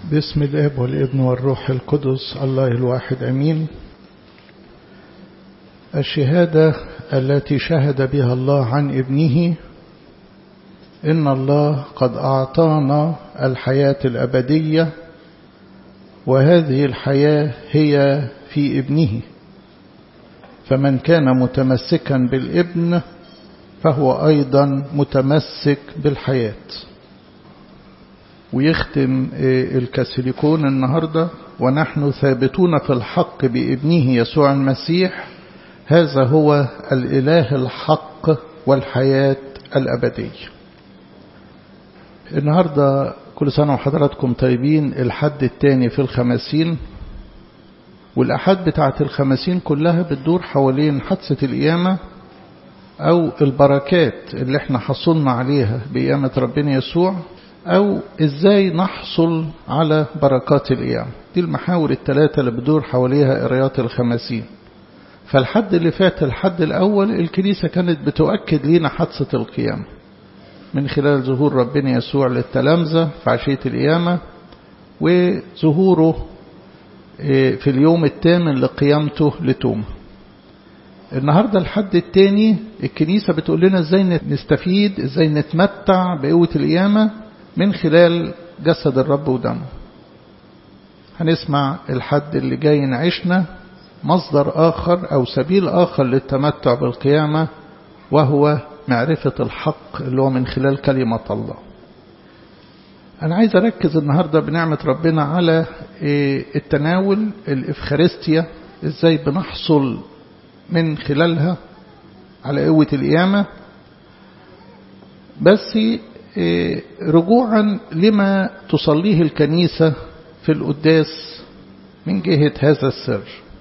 باسم الاب والابن والروح القدس الله الواحد امين الشهاده التي شهد بها الله عن ابنه ان الله قد اعطانا الحياه الابديه وهذه الحياه هي في ابنه فمن كان متمسكا بالابن فهو ايضا متمسك بالحياه ويختم الكاثوليكون النهارده ونحن ثابتون في الحق بابنه يسوع المسيح هذا هو الاله الحق والحياه الابديه النهارده كل سنه وحضراتكم طيبين الحد الثاني في الخمسين والأحاد بتاعة الخمسين كلها بتدور حوالين حادثة القيامة أو البركات اللي احنا حصلنا عليها بقيامة ربنا يسوع أو إزاي نحصل على بركات القيامة دي المحاور الثلاثة اللي بتدور حواليها قرايات الخمسين فالحد اللي فات الحد الأول الكنيسة كانت بتؤكد لنا حادثة القيامة من خلال ظهور ربنا يسوع للتلامذة في عشية القيامة وظهوره في اليوم الثامن لقيامته لتوما النهاردة الحد الثاني الكنيسة بتقول لنا ازاي نستفيد ازاي نتمتع بقوة القيامة من خلال جسد الرب ودمه هنسمع الحد اللي جاي نعيشنا مصدر آخر أو سبيل آخر للتمتع بالقيامة وهو معرفة الحق اللي هو من خلال كلمة الله أنا عايز أركز النهاردة بنعمة ربنا على التناول الإفخارستيا إزاي بنحصل من خلالها على قوة القيامة بس رجوعا لما تصليه الكنيسة في القداس من جهة هذا السر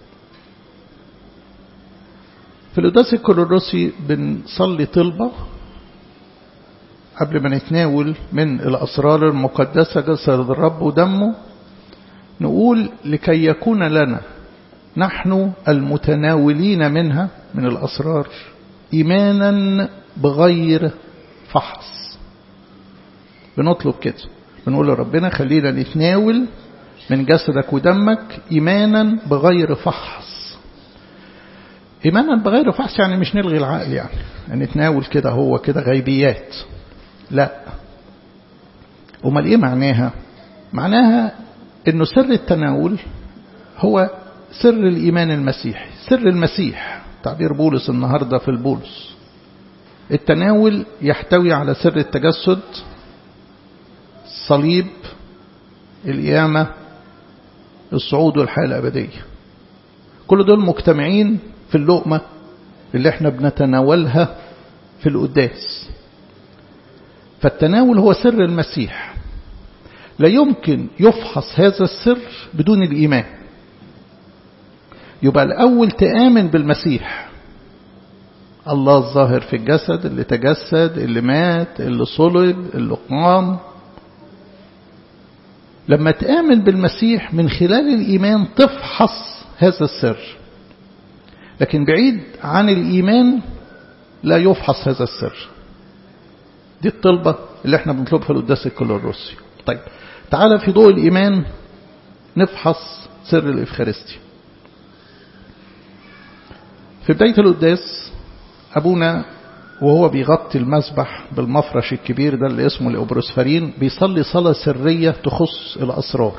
في القداس الكولوروسي بنصلي طلبة قبل ما نتناول من الأسرار المقدسة جسد الرب ودمه نقول لكي يكون لنا نحن المتناولين منها من الأسرار إيمانا بغير فحص بنطلب كده بنقول لربنا خلينا نتناول من جسدك ودمك إيمانا بغير فحص إيمانا بغير فحص يعني مش نلغي العقل يعني نتناول كده هو كده غيبيات لا امال ايه معناها معناها انه سر التناول هو سر الايمان المسيحي سر المسيح تعبير بولس النهارده في البولس التناول يحتوي على سر التجسد الصليب القيامه الصعود والحياه الابديه كل دول مجتمعين في اللقمه اللي احنا بنتناولها في القداس فالتناول هو سر المسيح لا يمكن يفحص هذا السر بدون الإيمان يبقى الأول تآمن بالمسيح الله الظاهر في الجسد اللي تجسد اللي مات اللي صلب اللي قام لما تآمن بالمسيح من خلال الإيمان تفحص هذا السر لكن بعيد عن الإيمان لا يفحص هذا السر دي الطلبة اللي احنا بنطلبها في القداس الكلوروسي طيب تعالى في ضوء الإيمان نفحص سر الإفخارستي في بداية القداس أبونا وهو بيغطي المسبح بالمفرش الكبير ده اللي اسمه الأوبروسفرين بيصلي صلاة سرية تخص الأسرار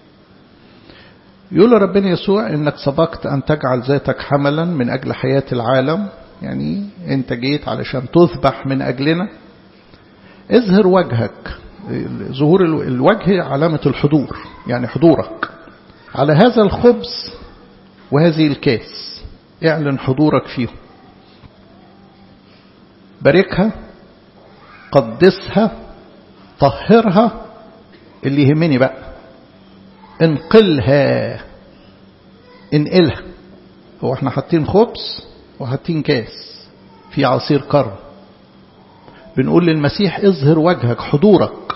يقول ربنا يسوع إنك سبقت أن تجعل ذاتك حملا من أجل حياة العالم يعني أنت جيت علشان تذبح من أجلنا اظهر وجهك ظهور الوجه علامة الحضور يعني حضورك على هذا الخبز وهذه الكاس اعلن حضورك فيهم باركها قدسها طهرها اللي يهمني بقى انقلها انقلها هو احنا حاطين خبز وحاطين كاس في عصير كرم بنقول للمسيح اظهر وجهك حضورك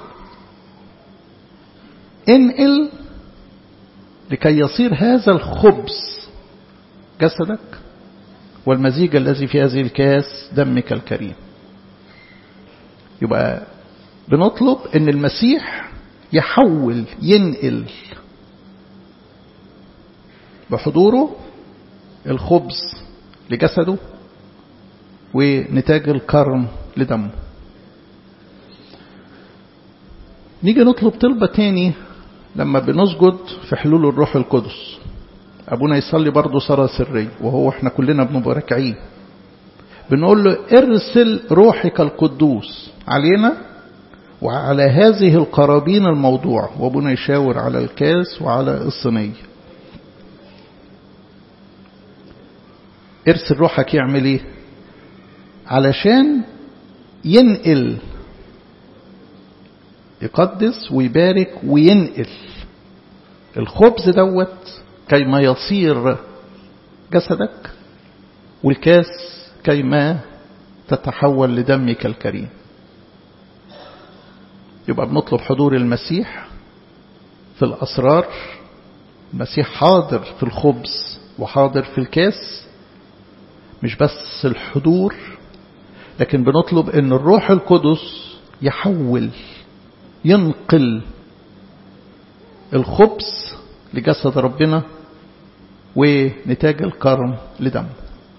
انقل لكي يصير هذا الخبز جسدك والمزيج الذي في هذه الكاس دمك الكريم يبقى بنطلب ان المسيح يحول ينقل بحضوره الخبز لجسده ونتاج الكرم لدمه نيجي نطلب طلبة تاني لما بنسجد في حلول الروح القدس أبونا يصلي برضه صلاة سرية وهو احنا كلنا بنبقى راكعين بنقول له ارسل روحك القدوس علينا وعلى هذه القرابين الموضوع وابونا يشاور على الكاس وعلى الصينية ارسل روحك يعمل ايه علشان ينقل يقدس ويبارك وينقل الخبز دوت كيما يصير جسدك والكاس كيما تتحول لدمك الكريم يبقى بنطلب حضور المسيح في الأسرار المسيح حاضر في الخبز وحاضر في الكاس مش بس الحضور لكن بنطلب ان الروح القدس يحول ينقل الخبز لجسد ربنا ونتاج الكرم لدمه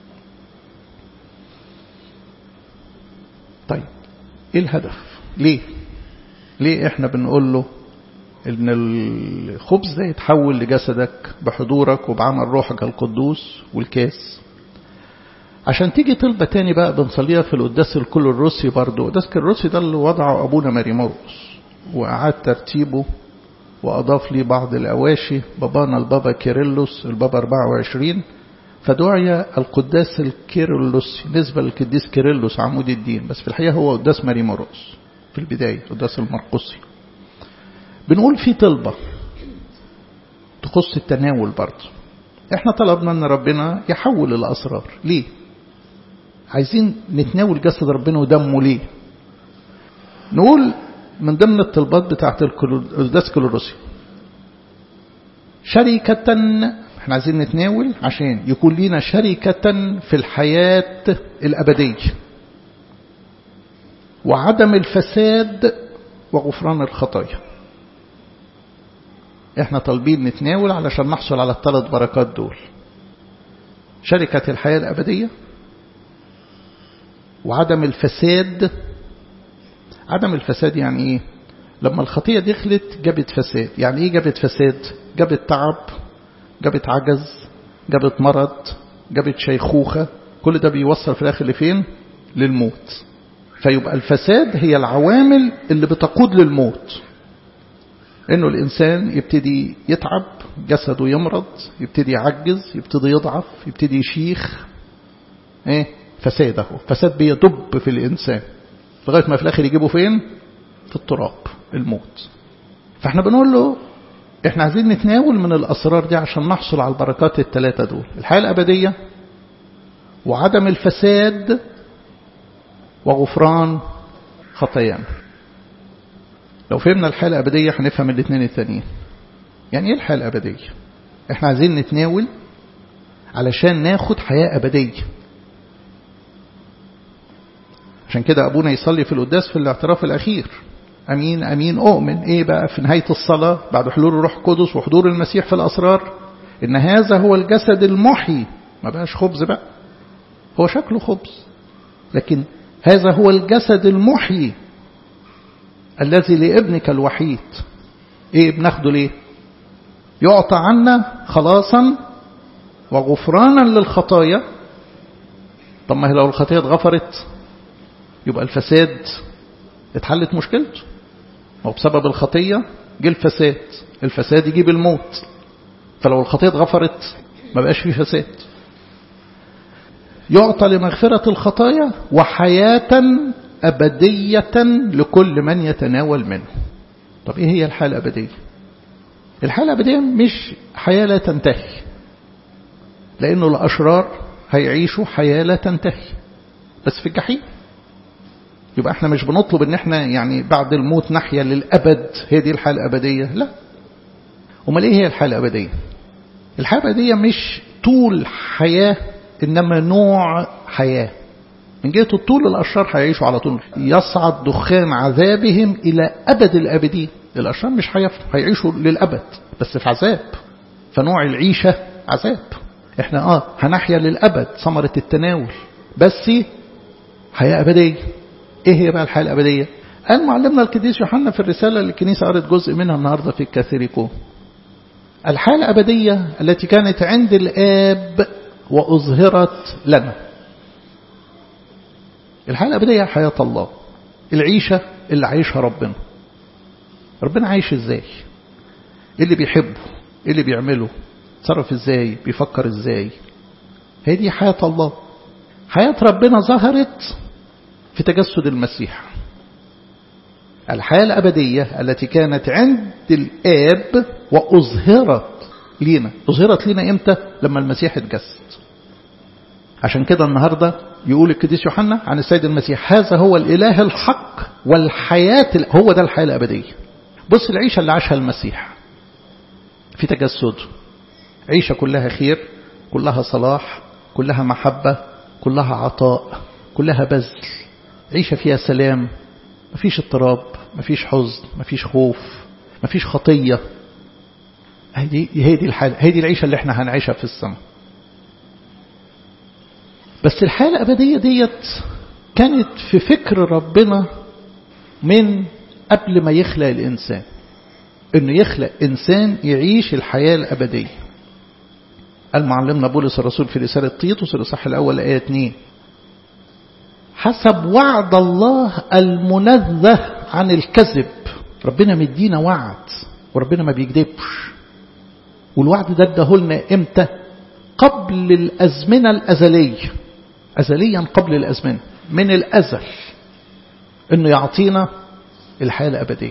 طيب ايه الهدف ليه ليه احنا بنقول له ان الخبز ده يتحول لجسدك بحضورك وبعمل روحك القدوس والكاس عشان تيجي طلبة تاني بقى بنصليها في القداس الكل الروسي برضه القداس الروسي ده اللي وضعه أبونا ماريموس وأعاد ترتيبه وأضاف لي بعض الأواشي بابانا البابا كيرلس البابا 24 فدعي القداس الكيرلسي نسبة للقديس كيرلس عمود الدين بس في الحقيقة هو قداس ماريموروس في البداية قداس المرقسي بنقول في طلبة تخص التناول برضه احنا طلبنا ان ربنا يحول الاسرار ليه عايزين نتناول جسد ربنا ودمه ليه نقول من ضمن الطلبات بتاعت القداس كلوروسي شركة احنا عايزين نتناول عشان يكون لنا شركة في الحياة الأبدية وعدم الفساد وغفران الخطايا احنا طالبين نتناول علشان نحصل على الثلاث بركات دول شركة الحياة الأبدية وعدم الفساد عدم الفساد يعني ايه لما الخطية دخلت جابت فساد يعني ايه جابت فساد جابت تعب جابت عجز جابت مرض جابت شيخوخة كل ده بيوصل في الآخر لفين للموت فيبقى الفساد هي العوامل اللي بتقود للموت انه الانسان يبتدي يتعب جسده يمرض يبتدي يعجز يبتدي يضعف يبتدي يشيخ ايه فساد اهو فساد بيدب في الانسان لغايه ما في الاخر يجيبه فين في التراب الموت فاحنا بنقول له احنا عايزين نتناول من الاسرار دي عشان نحصل على البركات الثلاثه دول الحياه الابديه وعدم الفساد وغفران خطايانا لو فهمنا الحياة الأبدية هنفهم الاثنين التانيين يعني ايه الحياة الأبدية احنا عايزين نتناول علشان ناخد حياة أبدية عشان كده أبونا يصلي في القداس في الاعتراف الأخير أمين أمين أؤمن إيه بقى في نهاية الصلاة بعد حلول الروح القدس وحضور المسيح في الأسرار إن هذا هو الجسد المحي ما بقاش خبز بقى هو شكله خبز لكن هذا هو الجسد المحيي الذي لابنك الوحيد ايه بناخده ليه يعطى عنا خلاصا وغفرانا للخطايا طب ما هي لو الخطيه اتغفرت يبقى الفساد اتحلت مشكلته هو بسبب الخطيه جه الفساد الفساد يجيب الموت فلو الخطيه اتغفرت ما بقاش فيه فساد يعطى لمغفرة الخطايا وحياة أبدية لكل من يتناول منه طب إيه هي الحياة الأبدية الحياة الأبدية مش حياة لا تنتهي لأنه الأشرار هيعيشوا حياة لا تنتهي بس في الجحيم يبقى احنا مش بنطلب ان احنا يعني بعد الموت نحيا للأبد هي دي الحياة الأبدية لا امال ايه هي الحياة الأبدية الحياة الأبدية مش طول حياة إنما نوع حياة من جهة الطول الأشرار هيعيشوا على طول يصعد دخان عذابهم إلى أبد الآبدين الأشرار مش هيفرق هيعيشوا للأبد بس في عذاب فنوع العيشة عذاب احنا اه هنحيا للأبد ثمرة التناول بس حياة أبدية ايه هي بقى الحياة الأبدية قال معلمنا القديس يوحنا في الرسالة اللي الكنيسة قرأت جزء منها النهاردة في الكاثوليكو الحياة الأبدية التي كانت عند الآب وأظهرت لنا الحياة الأبدية حياة الله العيشة اللي عايشها ربنا ربنا عايش ازاي ايه اللي بيحبه ايه اللي بيعمله تصرف ازاي بيفكر ازاي هي دي حياة الله حياة ربنا ظهرت في تجسد المسيح الحياة الأبدية التي كانت عند الآب وأظهرت لينا أظهرت لينا إمتى لما المسيح اتجسد عشان كده النهاردة يقول القديس يوحنا عن السيد المسيح هذا هو الإله الحق والحياة هو ده الحياة الأبدية بص العيشة اللي عاشها المسيح في تجسده عيشة كلها خير كلها صلاح كلها محبة كلها عطاء كلها بذل عيشة فيها سلام مفيش اضطراب مفيش حزن مفيش خوف مفيش خطية هي هي دي الحالة هي دي العيشة اللي احنا هنعيشها في السماء بس الحياة الأبدية ديت كانت في فكر ربنا من قبل ما يخلق الإنسان إنه يخلق إنسان يعيش الحياة الأبدية قال معلمنا بولس الرسول في رسالة تيتوس الإصحاح الأول آية 2 حسب وعد الله المنزه عن الكذب ربنا مدينا وعد وربنا ما بيكذبش والوعد ده اداهولنا امتى قبل الأزمنة الأزلية أزليا قبل الأزمنة من الأزل انه يعطينا الحياة الأبدية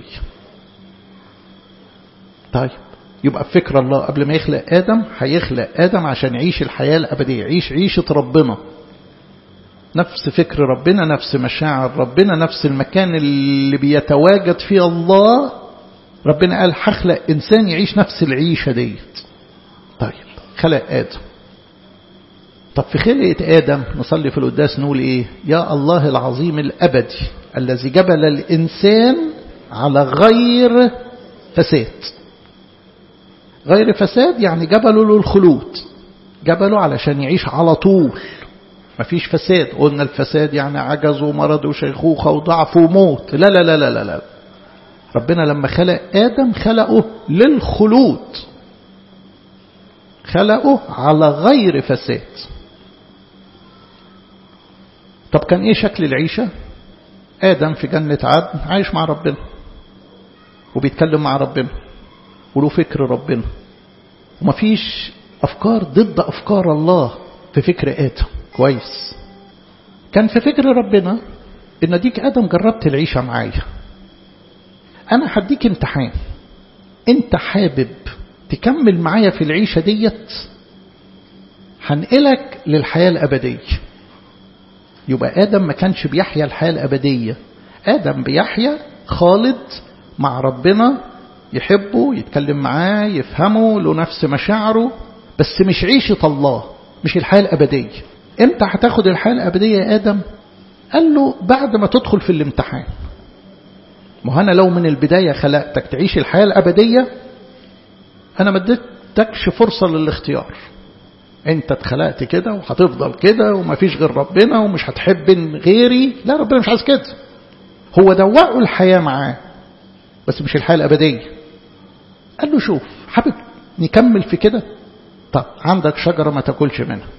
طيب يبقى بفكر الله قبل ما يخلق آدم هيخلق آدم عشان يعيش الحياة الأبدية يعيش عيشة ربنا نفس فكر ربنا نفس مشاعر ربنا نفس المكان اللي بيتواجد فيه الله ربنا قال هخلق إنسان يعيش نفس العيشة ديت طيب خلق آدم طب في خلقة آدم نصلي في القداس نقول إيه يا الله العظيم الأبدي الذي جبل الإنسان على غير فساد غير فساد يعني جبله للخلود جبله علشان يعيش على طول مفيش فساد قلنا الفساد يعني عجز ومرض وشيخوخة وضعف وموت لا لا لا لا لا, لا. ربنا لما خلق آدم خلقه للخلود خلقه على غير فساد طب كان ايه شكل العيشة آدم في جنة عدن عايش مع ربنا وبيتكلم مع ربنا وله فكر ربنا ومفيش أفكار ضد أفكار الله في فكر آدم كويس كان في فكر ربنا إن ديك آدم جربت العيشة معايا أنا هديك امتحان أنت حابب تكمل معايا في العيشة ديت هنقلك للحياة الأبدية يبقى آدم ما كانش بيحيا الحياة الأبدية آدم بيحيا خالد مع ربنا يحبه يتكلم معاه يفهمه له نفس مشاعره بس مش عيشة الله مش الحياة الأبدية امتى هتاخد الحياة الأبدية يا آدم قال له بعد ما تدخل في الامتحان ما أنا لو من البداية خلقتك تعيش الحياة الأبدية أنا ما اديتكش فرصة للاختيار انت اتخلقت كده وهتفضل كده ومفيش غير ربنا ومش هتحب غيري لا ربنا مش عايز كده هو دوقوا الحياة معاه بس مش الحياة الأبدية قال له شوف حابب نكمل في كده طب عندك شجرة ما تاكلش منها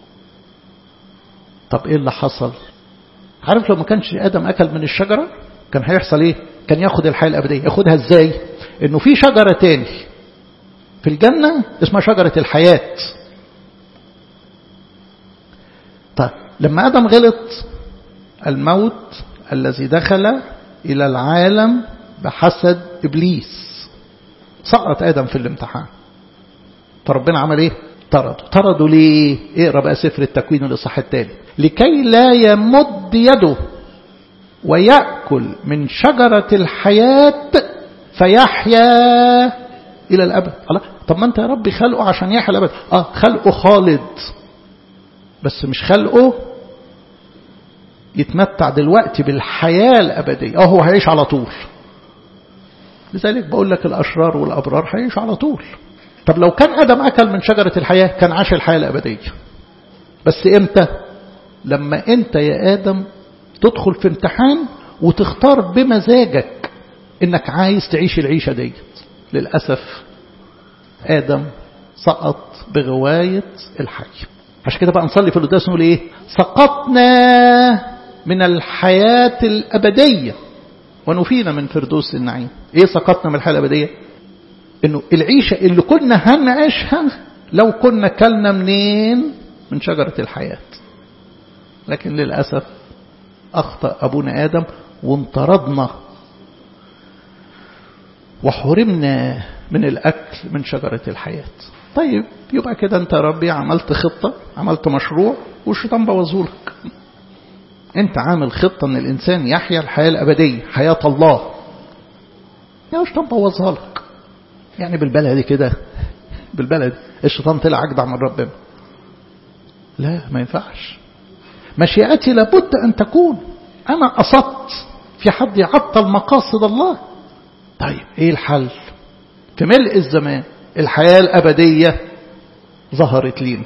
طب ايه اللي حصل عارف لو ما كانش آدم أكل من الشجرة كان هيحصل ايه كان ياخد الحياة الأبدية ياخدها ازاي انه في شجرة تاني في الجنة اسمها شجرة الحياة طيب لما آدم غلط الموت الذي دخل إلى العالم بحسد إبليس سقط آدم في الامتحان فربنا عمل إيه طرده طرده ليه اقرا بقى سفر التكوين الإصحاح التالي لكي لا يمد يده ويأكل من شجرة الحياة فيحيا إلى الأبد الله طب ما أنت يا ربي خلقه عشان يحيا الأبد آه خلقه خالد بس مش خلقه يتمتع دلوقتي بالحياة الأبدية اه هو هيعيش على طول لذلك بقول لك الأشرار والأبرار هيعيشوا على طول طب لو كان آدم أكل من شجرة الحياة كان عاش الحياة الأبدية بس إمتى لما أنت يا آدم تدخل في امتحان وتختار بمزاجك إنك عايز تعيش العيشة دي للأسف آدم سقط بغواية الحي عشان كده بقى نصلي في القداس نقول إيه سقطنا من الحياة الأبدية ونفينا من فردوس النعيم إيه سقطنا من الحياة الأبدية إنه العيشة اللي كنا هنعيشها لو كنا كلنا منين من شجرة الحياة لكن للأسف أخطأ أبونا آدم وانطردنا وحرمنا من الأكل من شجرة الحياة طيب يبقى كده أنت يا ربي عملت خطة عملت مشروع والشيطان بوظهولك أنت عامل خطة أن الإنسان يحيا الحياة الأبدية حياة الله يا الشيطان بوظها لك يعني بالبلدي كده بالبلد الشيطان طلع أجدع من ربنا لا ما ينفعش مشيئتي لابد أن تكون أنا قصدت في حد يعطل مقاصد الله طيب إيه الحل في ملء الزمان الحياة الأبدية ظهرت لينا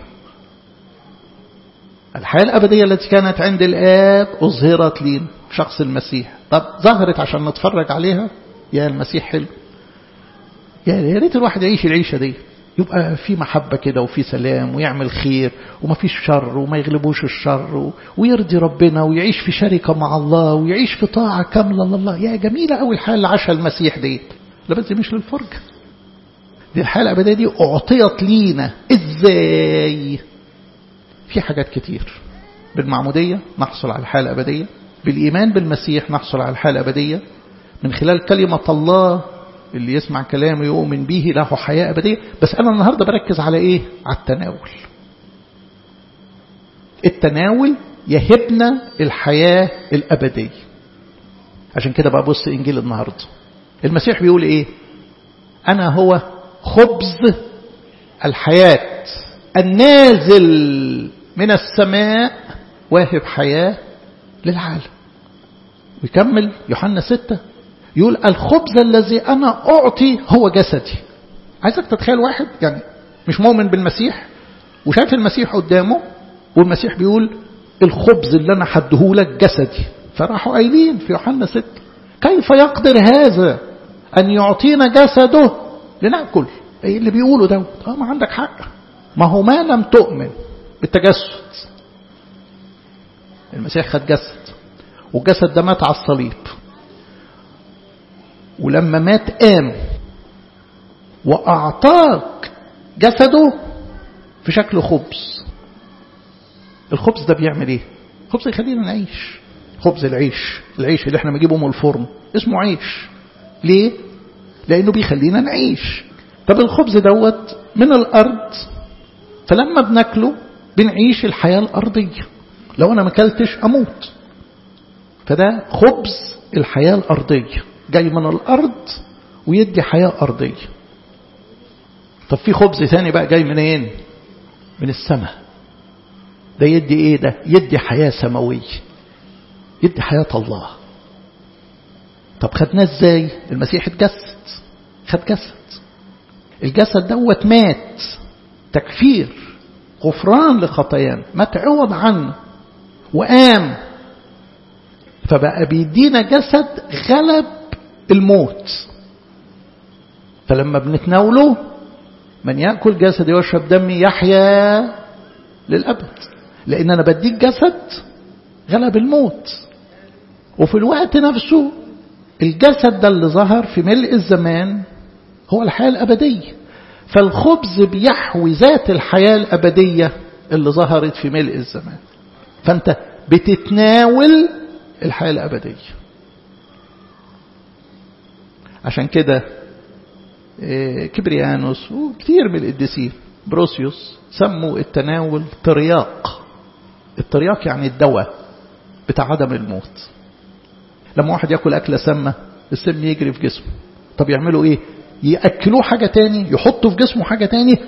الحياة الأبدية التي كانت عند الآب أظهرت لينا في شخص المسيح طب ظهرت عشان نتفرج عليها يا المسيح حلو يا ريت الواحد يعيش العيشة دي يبقى في محبة كده وفي سلام ويعمل خير وما فيش شر وما يغلبوش الشر ويرضي ربنا ويعيش في شركة مع الله ويعيش في طاعة كاملة لله يا جميلة أوي الحياة اللي عاشها المسيح دي لا بس دي مش للفرجة دي الحياة الأبدية دي أعطيت لينا إزاي في حاجات كتير بالمعمودية نحصل على الحياة الأبدية بالإيمان بالمسيح نحصل على الحياة الأبدية من خلال كلمة الله اللي يسمع كلامه يؤمن به له حياة أبدية بس أنا النهاردة بركز على إيه على التناول التناول يهبنا الحياة الأبدية عشان كده بقى بص إنجيل النهاردة المسيح بيقول إيه أنا هو خبز الحياة النازل من السماء واهب حياة للعالم ويكمل يوحنا ستة يقول الخبز الذي أنا أعطي هو جسدي عايزك تتخيل واحد يعني مش مؤمن بالمسيح وشايف المسيح قدامه والمسيح بيقول الخبز اللي أنا حدهولك جسدي فراحوا قايلين في يوحنا 6 كيف يقدر هذا أن يعطينا جسده لنأكل ايه اللي بيقوله ده اه ما عندك حق ما هو ما لم تؤمن بالتجسد المسيح خد جسد والجسد ده مات على الصليب ولما مات قام وأعطاك جسده في شكل خبز الخبز ده بيعمل ايه الخبز يخلينا نعيش خبز العيش العيش اللي احنا بنجيبه من الفرن اسمه عيش ليه لانه بيخلينا نعيش طب الخبز دوت من الارض فلما بناكله بنعيش الحياة الأرضية لو أنا ما اكلتش أموت فده خبز الحياة الأرضية جاي من الأرض ويدي حياة أرضية طب في خبز ثاني بقى جاي منين من السماء ده يدي ايه ده يدي حياة سماوية يدي حياة الله طب خدناه ازاي المسيح اتجسد خد جسد الجسد دوت مات تكفير غفران لخطايانا مات عوض عنه وقام فبقى بيدينا جسد غلب الموت فلما بنتناوله من يأكل جسدي ويشرب دمي يحيا للأبد لأن أنا بديك جسد غلب الموت وفي الوقت نفسه الجسد ده اللي ظهر في ملء الزمان هو الحياة الأبدية فالخبز بيحوي ذات الحياة الأبدية اللي ظهرت في ملء الزمان فأنت بتتناول الحياة الأبدية عشان كده كبريانوس وكثير من القديسين بروسيوس سموا التناول ترياق الترياق يعني الدواء بتاع عدم الموت لما واحد ياكل أكلة سامة السم يجري في جسمه طب يعملوا ايه يأكلوه حاجة تاني يحطوا في جسمه حاجة تاني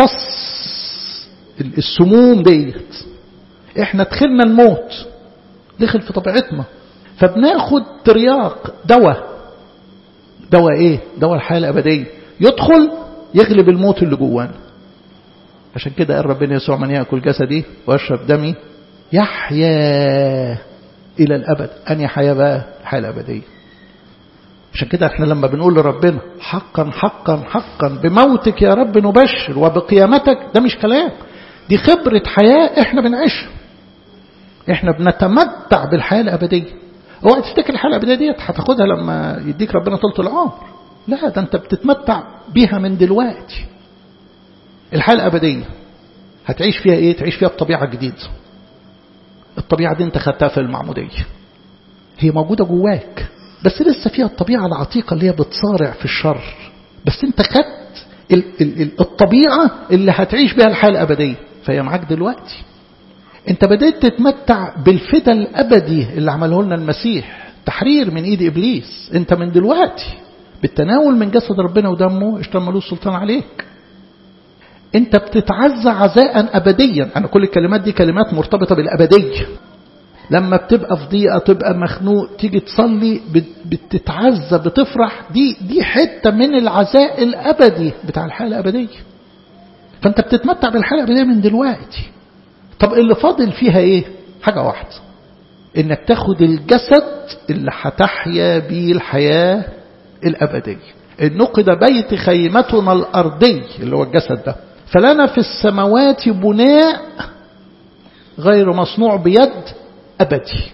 تمتص السموم ديت احنا دخلنا الموت دخل في طبيعتنا فبناخد ترياق دواء دواء ايه دواء الحياة الأبدية يدخل يغلب الموت اللي جوانا عشان كده قال ربنا يسوع من يأكل جسدي ويشرب دمي يحيا إلى الأبد أني حياة بقى الحياة الأبدية عشان كده احنا لما بنقول لربنا حقا حقا حقا بموتك يا رب نبشر وبقيامتك ده مش كلام دي خبرة حياة احنا بنعيشها احنا بنتمتع بالحياة الأبدية اوعى تفتكر الحياة الأبدية ديت هتاخدها لما يديك ربنا طولة العمر لا ده انت بتتمتع بيها من دلوقتي الحياة الأبدية هتعيش فيها ايه تعيش فيها بطبيعة جديدة الطبيعة دي انت خدتها في المعمودية هي موجودة جواك بس لسه فيها الطبيعة العتيقة اللي هي بتصارع في الشر بس انت خدت ال ال ال الطبيعة اللي هتعيش بها الحياة الأبدية فهي معاك دلوقتي انت بدأت تتمتع بالفدا الأبدي اللي عمله لنا المسيح تحرير من ايد إبليس انت من دلوقتي بالتناول من جسد ربنا ودمه اشتم له السلطان عليك انت بتتعزى عزاء أبديا أنا كل الكلمات دي كلمات مرتبطة بالأبدية لما بتبقى في ضيقة تبقى مخنوق تيجي تصلي بتتعزى بتفرح دي دي حتة من العزاء الأبدي بتاع الحياة الأبدية فأنت بتتمتع بالحياة الأبدية من دلوقتي طب اللي فاضل فيها إيه حاجة واحدة إنك تاخد الجسد اللي هتحيا بيه الحياة الأبدية النقد بيت خيمتنا الأرضي اللي هو الجسد ده فلنا في السماوات بناء غير مصنوع بيد أبدي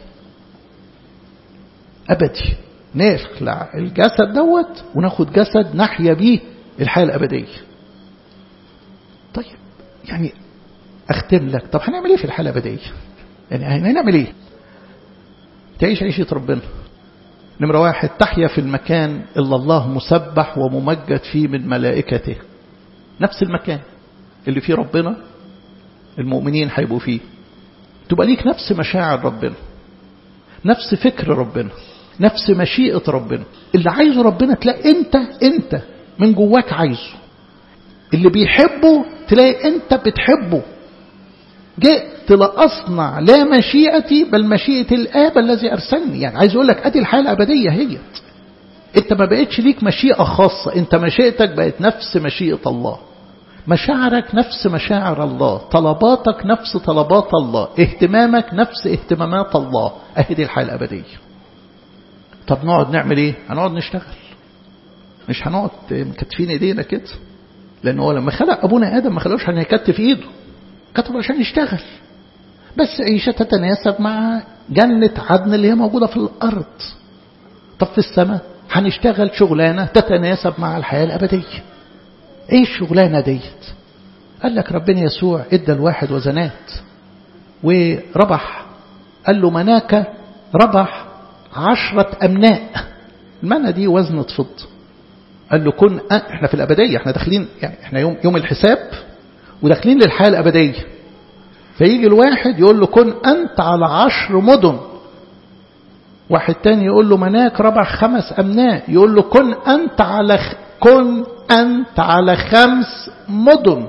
أبدي نخلع الجسد دوت وناخد جسد نحيا بيه الحياة الأبدية طيب يعني أختم لك طب هنعمل إيه في الحياة الأبدية يعني هنعمل إيه تعيش عيشة ربنا نمرة واحد تحيا في المكان اللي الله مسبح وممجد فيه من ملائكته نفس المكان اللي فيه ربنا المؤمنين هيبقوا فيه تبقى ليك نفس مشاعر ربنا نفس فكر ربنا نفس مشيئة ربنا اللي عايزه ربنا تلاقي انت انت من جواك عايزه اللي بيحبه تلاقي انت بتحبه جئت لأصنع لا مشيئتي بل مشيئة الآب الذي أرسلني يعني عايز أقول لك أدي الحياة الأبدية هي أنت ما بقتش ليك مشيئة خاصة أنت مشيئتك بقت نفس مشيئة الله مشاعرك نفس مشاعر الله طلباتك نفس طلبات الله اهتمامك نفس اهتمامات الله اهي دي الحياة الأبدية طب نقعد نعمل ايه هنقعد نشتغل مش هنقعد مكتفين ايدينا كده لان هو لما خلق ابونا ادم ما خلقوش عشان يكتف ايده كتب عشان يشتغل بس عيشة تتناسب مع جنة عدن اللي هي موجودة في الأرض طب في السماء هنشتغل شغلانة تتناسب مع الحياة الأبدية ايه الشغلانة ديت قال لك ربنا يسوع ادى الواحد وزنات وربح قال له مناك ربح عشرة أمناء المنى دي وزنة فضة قال له كن احنا في الأبدية احنا داخلين يعني احنا يوم, يوم الحساب وداخلين للحياة الأبدية فيجي الواحد يقول له كن أنت على عشر مدن واحد تاني يقول له مناك ربح خمس أمناء يقول له كن أنت على خ... كن أنت على خمس مدن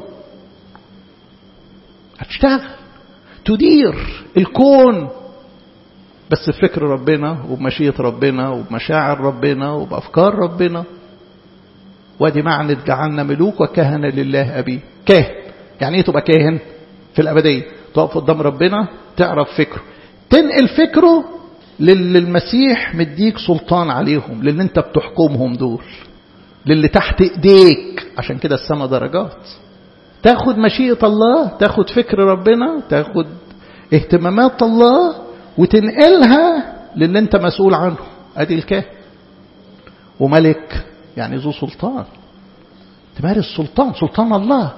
هتشتغل تدير الكون بس بفكر ربنا وبمشيئة ربنا وبمشاعر ربنا وبأفكار ربنا وادي معنى جعلنا ملوك وكهنة لله أبي كاهن يعني ايه تبقى كاهن في الأبدية تقف قدام ربنا تعرف فكره تنقل فكره للي المسيح مديك سلطان عليهم للي انت بتحكمهم دول للي تحت ايديك عشان كده السما درجات تاخد مشيئة الله تاخد فكر ربنا تاخد اهتمامات الله وتنقلها للي انت مسؤول عنه ادي الكاهن وملك يعني ذو سلطان تمارس سلطان سلطان الله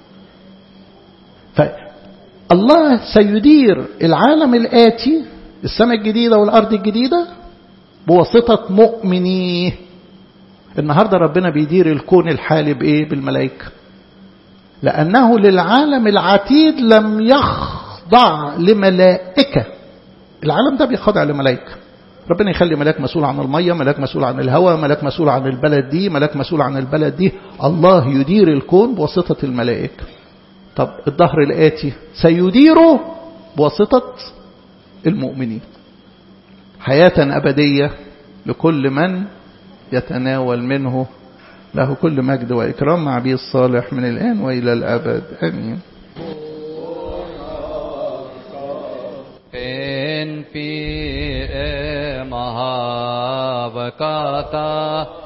فالله سيدير العالم الآتي السماء الجديدة والأرض الجديدة بواسطة مؤمنيه النهاردة ربنا بيدير الكون الحالي بإيه بالملائكة لأنه للعالم العتيد لم يخضع لملائكة العالم ده بيخضع لملائكة ربنا يخلي ملاك مسؤول عن المية ملاك مسؤول عن الهواء ملاك مسؤول عن البلد دي ملاك مسؤول عن البلد دي الله يدير الكون بواسطة الملائكة طب الظهر الآتي سيديره بواسطة المؤمنين حياة أبدية لكل من يتناول منه له كل مجد وإكرام مع بيه الصالح من الآن وإلى الأبد آمين En fi mahavakata